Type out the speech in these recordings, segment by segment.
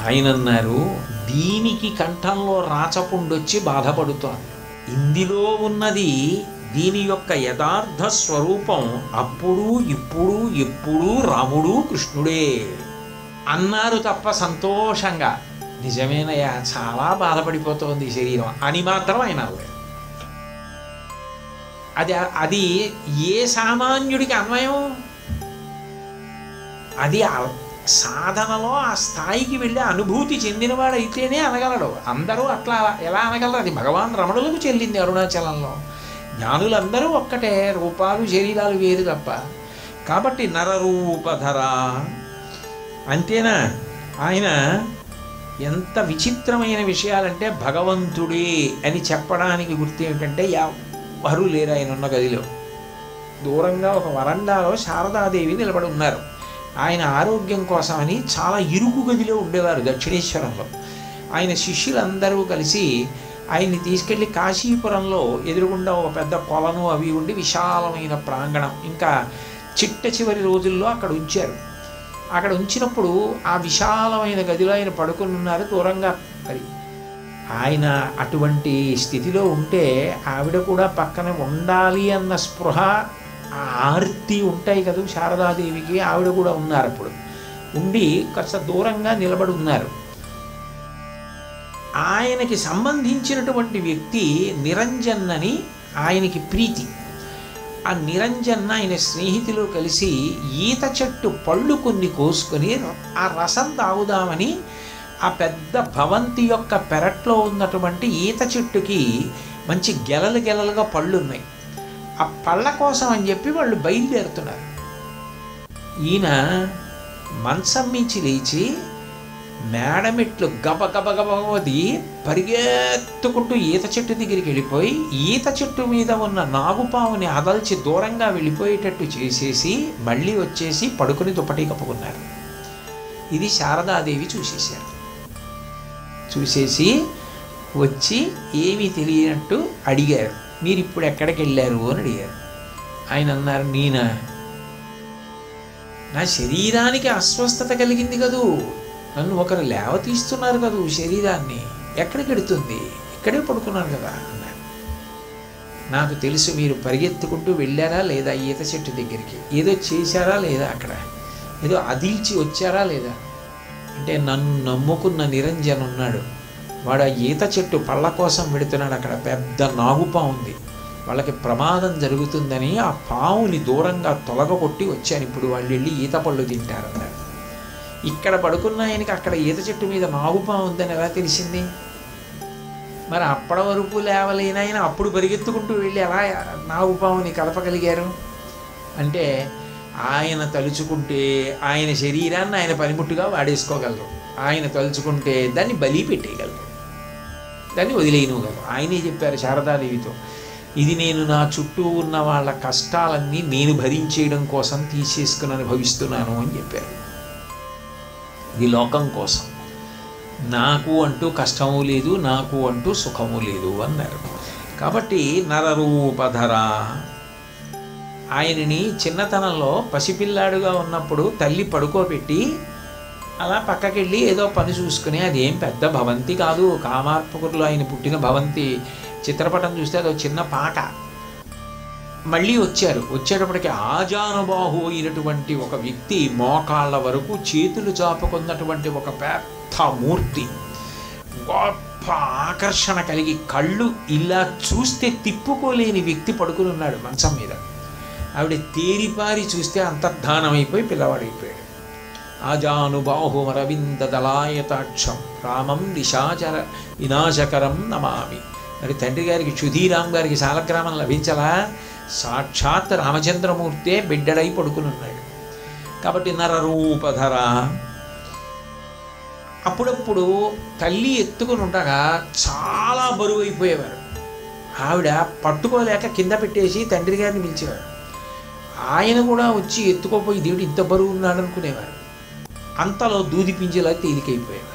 ఆయన అన్నారు దీనికి కంఠంలో రాచపుండొచ్చి బాధపడుతోంది ఇందులో ఉన్నది దీని యొక్క యథార్థ స్వరూపం అప్పుడు ఇప్పుడు ఎప్పుడు రాముడు కృష్ణుడే అన్నారు తప్ప సంతోషంగా నిజమేనయ్యా చాలా బాధపడిపోతోంది ఈ శరీరం అని మాత్రం ఆయన అనలేదు అది అది ఏ సామాన్యుడికి అన్వయం అది ఆ సాధనలో ఆ స్థాయికి వెళ్ళి అనుభూతి చెందినవాడు అయితేనే అనగలడు అందరూ అట్లా ఎలా అనగలరు అది భగవాన్ రమణులకు చెల్లింది అరుణాచలంలో జ్ఞానులందరూ ఒక్కటే రూపాలు శరీరాలు వేరు తప్ప కాబట్టి నరరూపధర అంతేనా ఆయన ఎంత విచిత్రమైన విషయాలంటే భగవంతుడే అని చెప్పడానికి గుర్తు ఏమిటంటే ఎవ్వరూ లేరు ఆయన ఉన్న గదిలో దూరంగా ఒక వరండాలో శారదాదేవి నిలబడి ఉన్నారు ఆయన ఆరోగ్యం కోసమని చాలా ఇరుకు గదిలో ఉండేవారు దక్షిణేశ్వరంలో ఆయన శిష్యులందరూ కలిసి ఆయన్ని తీసుకెళ్లి కాశీపురంలో ఎదురుగుండా ఒక పెద్ద కొలను అవి ఉండి విశాలమైన ప్రాంగణం ఇంకా చిట్ట చివరి రోజుల్లో అక్కడ ఉంచారు అక్కడ ఉంచినప్పుడు ఆ విశాలమైన గదిలో ఆయన పడుకుని ఉన్నారు దూరంగా మరి ఆయన అటువంటి స్థితిలో ఉంటే ఆవిడ కూడా పక్కన ఉండాలి అన్న స్పృహ ఆ ఆర్తి ఉంటాయి కదా శారదాదేవికి ఆవిడ కూడా ఉన్నారు అప్పుడు ఉండి కాస్త దూరంగా నిలబడి ఉన్నారు ఆయనకి సంబంధించినటువంటి వ్యక్తి నిరంజన్ అని ఆయనకి ప్రీతి ఆ నిరంజన్ ఆయన స్నేహితులు కలిసి ఈత చెట్టు పళ్ళు కొన్ని కోసుకొని ఆ రసం తాగుదామని ఆ పెద్ద భవంతి యొక్క పెరట్లో ఉన్నటువంటి ఈత చెట్టుకి మంచి గెలలు గెలలుగా పళ్ళు ఉన్నాయి ఆ పళ్ళ కోసం అని చెప్పి వాళ్ళు బయలుదేరుతున్నారు ఈయన మంచం మించి లేచి మేడమెట్లు గబ గబ గబది పరిగెత్తుకుంటూ ఈత చెట్టు దగ్గరికి వెళ్ళిపోయి ఈత చెట్టు మీద ఉన్న నాగుపాముని అదల్చి దూరంగా వెళ్ళిపోయేటట్టు చేసేసి మళ్ళీ వచ్చేసి పడుకుని దుప్పటి కప్పుకున్నారు ఇది శారదాదేవి చూసేశారు చూసేసి వచ్చి ఏమీ తెలియనట్టు అడిగారు మీరు ఇప్పుడు ఎక్కడికి వెళ్ళారు అని అడిగారు ఆయన అన్నారు నేనా నా శరీరానికి అస్వస్థత కలిగింది కదూ నన్ను ఒకరు లేవ తీస్తున్నారు కదూ శరీరాన్ని ఎక్కడికి వెడుతుంది ఇక్కడే పడుకున్నాను కదా అన్నారు నాకు తెలుసు మీరు పరిగెత్తుకుంటూ వెళ్ళారా లేదా ఈత చెట్టు దగ్గరికి ఏదో చేశారా లేదా అక్కడ ఏదో అదిల్చి వచ్చారా లేదా అంటే నన్ను నమ్ముకున్న నిరంజన్ ఉన్నాడు వాడు ఆ ఈత చెట్టు పళ్ళ కోసం వెడుతున్నాడు అక్కడ పెద్ద నాగుపాము ఉంది వాళ్ళకి ప్రమాదం జరుగుతుందని ఆ పావుని దూరంగా తొలగకొట్టి వచ్చాను ఇప్పుడు వాళ్ళు వెళ్ళి ఈత పళ్ళు తింటారన్నారు ఇక్కడ పడుకున్న ఆయనకి అక్కడ ఈత చెట్టు మీద నాగుపాము ఉందని ఎలా తెలిసింది మరి అప్పటి వరకు లేవలేని ఆయన అప్పుడు పరిగెత్తుకుంటూ వెళ్ళి ఎలా నాగుపాముని కలపగలిగారు అంటే ఆయన తలుచుకుంటే ఆయన శరీరాన్ని ఆయన పనిముట్టుగా వాడేసుకోగలరు ఆయన తలుచుకుంటే దాన్ని బలి పెట్టేయగలరు దాన్ని వదిలేయనుగలరు ఆయనే చెప్పారు శారదాదేవితో ఇది నేను నా చుట్టూ ఉన్న వాళ్ళ కష్టాలన్నీ నేను భరించేయడం కోసం తీసేసుకుని అనుభవిస్తున్నాను అని చెప్పారు ఇది లోకం కోసం నాకు అంటూ కష్టము లేదు నాకు అంటూ సుఖము లేదు అన్నారు కాబట్టి నరరూపధర ఆయనని చిన్నతనంలో పసిపిల్లాడుగా ఉన్నప్పుడు తల్లి పడుకోబెట్టి అలా పక్కకెళ్ళి ఏదో పని చూసుకుని అదేం పెద్ద భవంతి కాదు కామార్పకురులో ఆయన పుట్టిన భవంతి చిత్రపటం చూస్తే అదో చిన్న పాక మళ్ళీ వచ్చారు వచ్చేటప్పటికి ఆజానుబాహు అయినటువంటి ఒక వ్యక్తి మోకాళ్ళ వరకు చేతులు చాపుకున్నటువంటి ఒక పెద్ద మూర్తి గొప్ప ఆకర్షణ కలిగి కళ్ళు ఇలా చూస్తే తిప్పుకోలేని వ్యక్తి పడుకుని ఉన్నాడు మంచం మీద ఆవిడ తేరిపారి చూస్తే అంతర్ధానమైపోయి పిల్లవాడైపోయాడు ఆజానుబాహుమరవింద దళాయతాక్షం రామం నిశాచర వినాశకరం నమామి మరి తండ్రి గారికి క్షుధీరామ్ గారికి సాలగ్రామం లభించలా సాక్షాత్ రామచంద్రమూర్తే బిడ్డడై పడుకుని ఉన్నాడు కాబట్టి నరరూపధర అప్పుడప్పుడు తల్లి ఎత్తుకుని ఉండగా చాలా బరువు అయిపోయేవారు ఆవిడ పట్టుకోలేక కింద పెట్టేసి తండ్రి గారిని పిలిచేవారు ఆయన కూడా వచ్చి ఎత్తుకోపోయి దేవుడు ఇంత బరువు ఉన్నాడు అనుకునేవారు అంతలో దూది పింజలా తేలికైపోయేవారు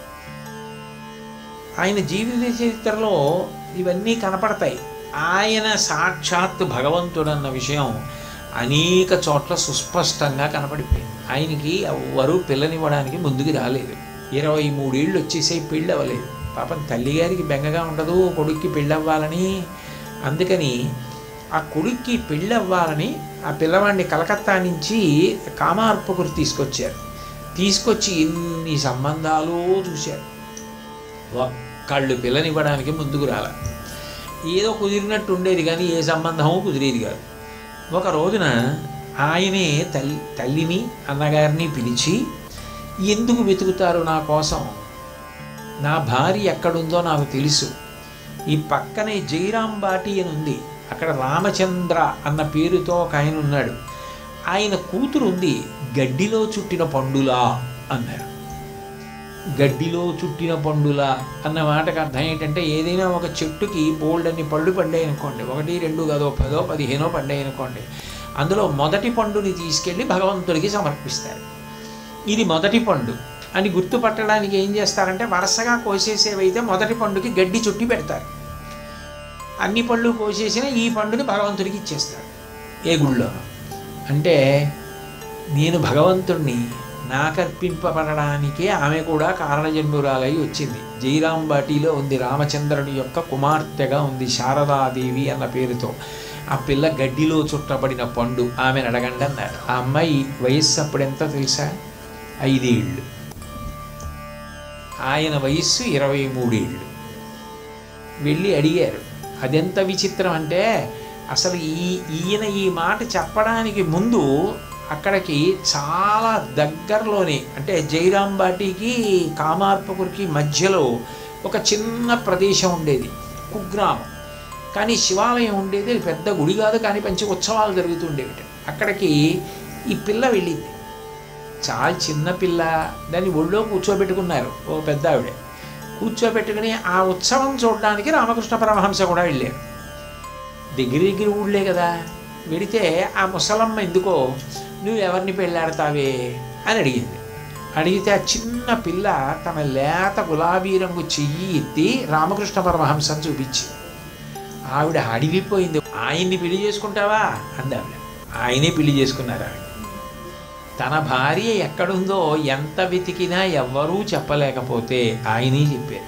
ఆయన జీవిత చరిత్రలో ఇవన్నీ కనపడతాయి ఆయన సాక్షాత్ భగవంతుడన్న విషయం అనేక చోట్ల సుస్పష్టంగా కనపడిపోయింది ఆయనకి ఎవ్వరూ పిల్లనివ్వడానికి ముందుకు రాలేదు ఇరవై మూడేళ్ళు వచ్చేసే పెళ్ళి అవ్వలేదు పాపం తల్లిగారికి బెంగగా ఉండదు కొడుక్కి పెళ్ళి అవ్వాలని అందుకని ఆ కొడుక్కి పెళ్ళి అవ్వాలని ఆ పిల్లవాడిని కలకత్తా నుంచి కామార్పకురు తీసుకొచ్చారు తీసుకొచ్చి ఎన్ని సంబంధాలు చూశారు ఒక్కళ్ళు పిల్లనివ్వడానికి ముందుకు రాల ఏదో కుదిరినట్టు ఉండేది కానీ ఏ సంబంధమో కుదిరేది కాదు ఒక రోజున ఆయనే తల్లి తల్లిని అన్నగారిని పిలిచి ఎందుకు వెతుకుతారు నా కోసం నా భార్య ఎక్కడుందో నాకు తెలుసు ఈ పక్కనే జైరాం బాటి అని ఉంది అక్కడ రామచంద్ర అన్న పేరుతో ఒక ఆయన ఉన్నాడు ఆయన కూతురు ఉంది గడ్డిలో చుట్టిన పండులా అన్నారు గడ్డిలో చుట్టిన పండులా అన్న మాటకు అర్థం ఏంటంటే ఏదైనా ఒక చెట్టుకి బోల్డ్ అన్ని పళ్ళు పడ్డాయి అనుకోండి ఒకటి రెండు గదో పదో పదిహేనో పడ్డాయి అనుకోండి అందులో మొదటి పండుని తీసుకెళ్ళి భగవంతుడికి సమర్పిస్తారు ఇది మొదటి పండు అని గుర్తుపట్టడానికి ఏం చేస్తారంటే వరుసగా కోసేసేవైతే మొదటి పండుకి గడ్డి చుట్టి పెడతారు అన్ని పళ్ళు కోసేసిన ఈ పండుని భగవంతుడికి ఇచ్చేస్తాడు ఏ గుళ్ళో అంటే నేను భగవంతుణ్ణి నాకర్పింపబడడానికే ఆమె కూడా కారణజన్మురాలై వచ్చింది జైరాం బాటిలో ఉంది రామచంద్రుడి యొక్క కుమార్తెగా ఉంది శారదాదేవి అన్న పేరుతో ఆ పిల్ల గడ్డిలో చుట్టబడిన పండు ఆమెను అడగండి అన్నారు ఆ అమ్మాయి వయస్సు అప్పుడు ఎంత తెలుసా ఐదేళ్ళు ఆయన వయస్సు ఇరవై మూడేళ్ళు వెళ్ళి అడిగారు అదెంత విచిత్రం అంటే అసలు ఈ ఈయన ఈ మాట చెప్పడానికి ముందు అక్కడికి చాలా దగ్గరలోనే అంటే జైరాం బాటికి కామార్పకురికి మధ్యలో ఒక చిన్న ప్రదేశం ఉండేది కుగ్రామం కానీ శివాలయం ఉండేది అది పెద్ద గుడి కాదు కానీ మంచి ఉత్సవాలు జరుగుతుండేవి అక్కడికి ఈ పిల్ల వెళ్ళింది చాలా చిన్న పిల్ల దాన్ని ఒళ్ళో కూర్చోబెట్టుకున్నారు ఓ పెద్ద ఆవిడ కూర్చోబెట్టుకుని ఆ ఉత్సవం చూడడానికి రామకృష్ణ పరమహంస కూడా వెళ్ళారు దగ్గర దగ్గర ఊళ్ళే కదా వెడితే ఆ ముసలమ్మ ఎందుకో నువ్వు ఎవరిని పెళ్ళాడతావే అని అడిగింది అడిగితే ఆ చిన్న పిల్ల తన లేత గులాబీ రంగు చెయ్యి ఎత్తి రామకృష్ణ పరమహంసను చూపించి ఆవిడ అడిగిపోయింది ఆయన్ని పెళ్లి చేసుకుంటావా అంది ఆవిడ ఆయనే పెళ్లి చేసుకున్నారు ఆవిడ తన భార్య ఎక్కడుందో ఎంత వెతికినా ఎవ్వరూ చెప్పలేకపోతే ఆయనే చెప్పారు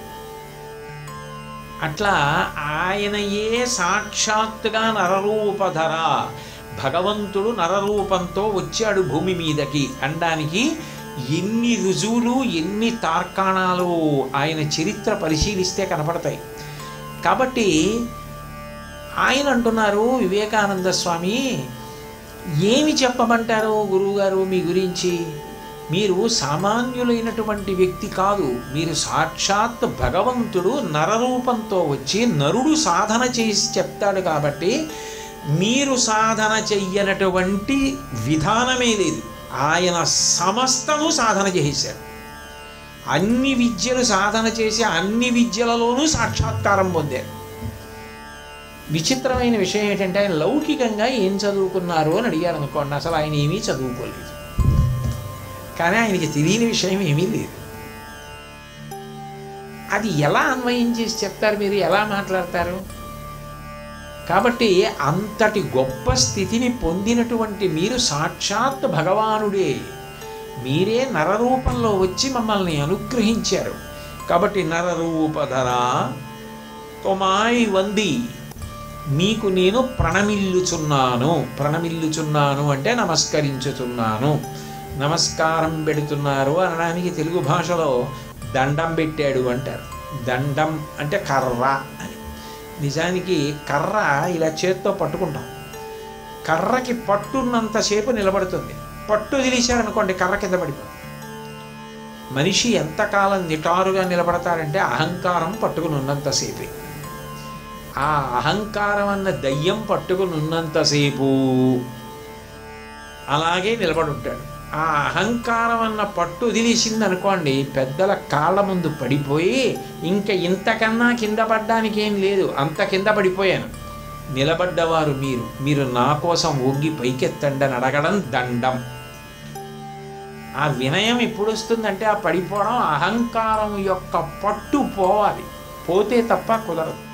అట్లా ఆయనయే సాక్షాత్తుగా నరరూపధర భగవంతుడు నరరూపంతో వచ్చాడు భూమి మీదకి అనడానికి ఎన్ని రుజువులు ఎన్ని తార్కాణాలు ఆయన చరిత్ర పరిశీలిస్తే కనపడతాయి కాబట్టి ఆయన అంటున్నారు వివేకానంద స్వామి ఏమి చెప్పమంటారు గురువుగారు మీ గురించి మీరు సామాన్యులైనటువంటి వ్యక్తి కాదు మీరు సాక్షాత్ భగవంతుడు నరరూపంతో వచ్చి నరుడు సాధన చేసి చెప్తాడు కాబట్టి మీరు సాధన చెయ్యనటువంటి విధానమే లేదు ఆయన సమస్తము సాధన చేశారు అన్ని విద్యలు సాధన చేసి అన్ని విద్యలలోనూ సాక్షాత్కారం పొందారు విచిత్రమైన విషయం ఏంటంటే ఆయన లౌకికంగా ఏం చదువుకున్నారు అని అడిగారు అనుకోండి అసలు ఆయన ఏమీ చదువుకోలేదు కానీ ఆయనకి తెలియని విషయం ఏమీ లేదు అది ఎలా అన్వయం చేసి చెప్తారు మీరు ఎలా మాట్లాడతారు కాబట్టి అంతటి గొప్ప స్థితిని పొందినటువంటి మీరు సాక్షాత్ భగవానుడే మీరే నరరూపంలో వచ్చి మమ్మల్ని అనుగ్రహించారు కాబట్టి నరరూపధర తొమాయి వంది మీకు నేను ప్రణమిల్లుచున్నాను ప్రణమిల్లుచున్నాను అంటే నమస్కరించుచున్నాను నమస్కారం పెడుతున్నారు అనడానికి తెలుగు భాషలో దండం పెట్టాడు అంటారు దండం అంటే కర్ర అని నిజానికి కర్ర ఇలా చేత్తో పట్టుకుంటాం కర్రకి పట్టున్నంతసేపు నిలబడుతుంది పట్టు తెలిసారనుకోండి కర్ర కింద పడిపోతుంది మనిషి ఎంతకాలం నిటారుగా నిలబడతాడంటే అహంకారం పట్టుకుని ఉన్నంతసేపే ఆ అహంకారం అన్న దయ్యం పట్టుకుని ఉన్నంతసేపు అలాగే నిలబడి ఉంటాడు ఆ అహంకారం అన్న పట్టు వదిలేసింది అనుకోండి పెద్దల కాళ్ళ ముందు పడిపోయి ఇంకా ఇంతకన్నా కింద పడ్డానికి ఏం లేదు అంత కింద పడిపోయాను నిలబడ్డవారు మీరు మీరు నా కోసం ఒంగి పైకెత్తండి అని అడగడం దండం ఆ వినయం ఎప్పుడు వస్తుందంటే ఆ పడిపోవడం అహంకారం యొక్క పట్టు పోవాలి పోతే తప్ప కుదరదు